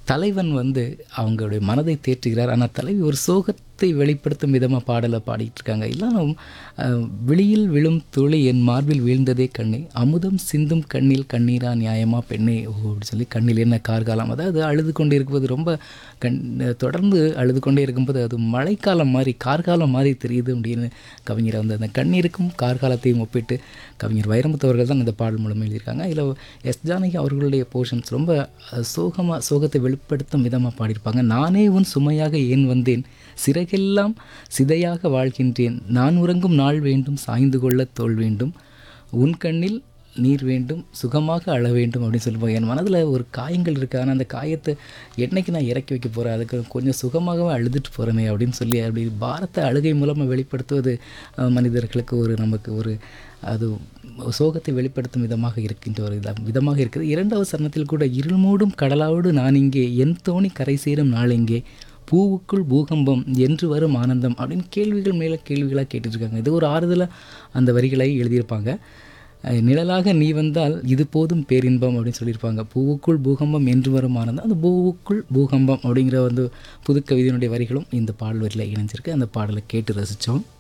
தலைவன் வந்து அவங்களுடைய மனதை தேற்றுகிறார் ஆனால் தலைவி ஒரு சோகத்தை வெளிப்படுத்தும் விதமாக பாடலை பாடிட்டு இருக்காங்க எல்லாரும் அஹ், விழியில் விழும் துளி என் மார்பில் வீழ்ந்ததே கண்ணே அமுதம் சிந்தும் கண்ணில் கண்ணீரா நியாயமா பெண்ணே ஓ அப்படி சொல்லி கண்ணில் என்ன கார்காலம் அதாவது அழுது கொண்டே இருக்கும்போது ரொம்ப கண் தொடர்ந்து அழுது கொண்டே இருக்கும்போது அது மழைக்காலம் மாதிரி கார்காலம் மாதிரி தெரியுது அப்படின்னு கவிஞர் வந்து அந்த கண்ணீருக்கும் கார்காலத்தையும் ஒப்பிட்டு கவிஞர் வைரமுத்து அவர்கள் தான் இந்த பாடல் மூலம் எழுதியிருக்காங்க இதில் எஸ் ஜானகி அவர்களுடைய போர்ஷன்ஸ் ரொம்ப சோகமாக சோகத்தை வெளிப்படுத்தும் விதமாக பாடியிருப்பாங்க நானே உன் சுமையாக ஏன் வந்தேன் சிறகெல்லாம் சிதையாக வாழ்கின்றேன் நான் உறங்கும் நாள் வேண்டும் சாய்ந்து கொள்ள தோல் வேண்டும் உன் கண்ணில் நீர் வேண்டும் சுகமாக அழ வேண்டும் அப்படின்னு சொல்லுவோம் என் மனதில் ஒரு காயங்கள் இருக்குது ஆனால் அந்த காயத்தை என்னைக்கு நான் இறக்கி வைக்க போகிறேன் அதுக்கு கொஞ்சம் சுகமாகவே அழுதுட்டு போகிறேனே அப்படின்னு சொல்லி அப்படி பாரத்தை அழுகை மூலமாக வெளிப்படுத்துவது அஹ், மனிதர்களுக்கு ஒரு நமக்கு ஒரு அது சோகத்தை வெளிப்படுத்தும் விதமாக இருக்கின்ற ஒரு இதா- விதமாக இருக்குது இரண்டாவது சரணத்தில் கூட இருள் மூடும் கடலாவோடு நான் இங்கே என் தோணி கரை சேரும் நாள் எங்கே பூவுக்குள் பூகம்பம் என்று வரும் ஆனந்தம் அப்படின்னு கேள்விகள் மேலே கேள்விகளாக கேட்டுட்ருக்காங்க இது ஒரு ஆறுதலாக அந்த வரிகளை எழுதியிருப்பாங்க அஹ் நிழலாக நீ வந்தால் இது போதும் பேரின்பம் அப்படின்னு சொல்லியிருப்பாங்க பூவுக்குள் பூகம்பம் என்று வரும் ஆனந்தம் அந்த பூவுக்குள் பூகம்பம் அப்படிங்கிற வந்து புது கவிதையினுடைய வரிகளும் இந்த பாடல் வரியில் இணைஞ்சிருக்கு அந்த பாடலை கேட்டு ரசித்தோம்